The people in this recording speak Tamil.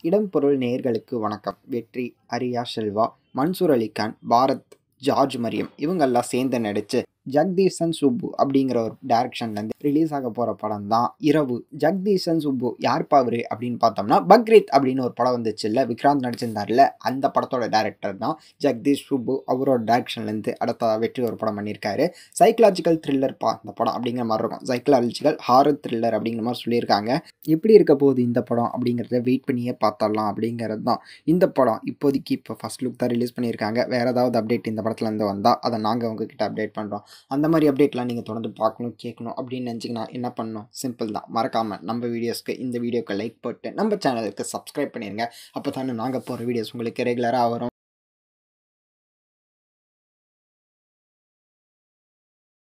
இடம் பொருள் நேயர்களுக்கு வணக்கம் வெற்றி அரியா செல்வா மன்சூர் அலிகான் பாரத் ஜார்ஜ் மரியம் இவங்கெல்லாம் சேர்ந்து நடித்து ஜக்தீசன் சுப்பு அப்படிங்கிற ஒரு டேரக்ஷன்லேருந்து ரிலீஸ் ஆக போகிற படம் தான் இரவு ஜக்தீசன் சுப்பு யார்ப்பா அவரு அப்படின்னு பார்த்தோம்னா பக்ரீத் அப்படின்னு ஒரு படம் வந்துச்சுல்ல விக்ராந்த் நடிச்சிருந்தார்ல அந்த படத்தோட டேரக்டர் தான் ஜக்தீஷ் சுப்பு அவரோட டேரக்ஷன்லேருந்து அடுத்த வெற்றி ஒரு படம் பண்ணியிருக்காரு சைக்கலாஜிக்கல் த்ரில்லர் பா இந்த படம் அப்படிங்கிற மாதிரி இருக்கும் சைக்கலாஜிக்கல் ஹாரர் த்ரில்லர் அப்படிங்கிற மாதிரி சொல்லியிருக்காங்க எப்படி இருக்க போகுது இந்த படம் அப்படிங்கிறத வெயிட் பண்ணியே பார்த்தரலாம் அப்படிங்கிறது தான் இந்த படம் இப்போதைக்கு இப்போ ஃபஸ்ட் லுக் தான் ரிலீஸ் பண்ணியிருக்காங்க வேறு ஏதாவது அப்டேட் இந்த படத்துலேருந்து வந்தால் அதை நாங்கள் உங்ககிட்ட அப்டேட் பண்ணுறோம் அந்த மாதிரி அப்டேட்லாம் நீங்கள் தொடர்ந்து பார்க்கணும் கேட்கணும் அப்படின்னு நினச்சிங்கன்னா என்ன பண்ணணும் சிம்பிள் தான் மறக்காமல் நம்ம வீடியோஸ்க்கு இந்த வீடியோக்கு லைக் போட்டு நம்ம சேனலுக்கு சப்ஸ்கிரைப் பண்ணிடுங்க அப்போ தானே நாங்கள் போகிற வீடியோஸ் உங்களுக்கு ரெகுலராக வரும்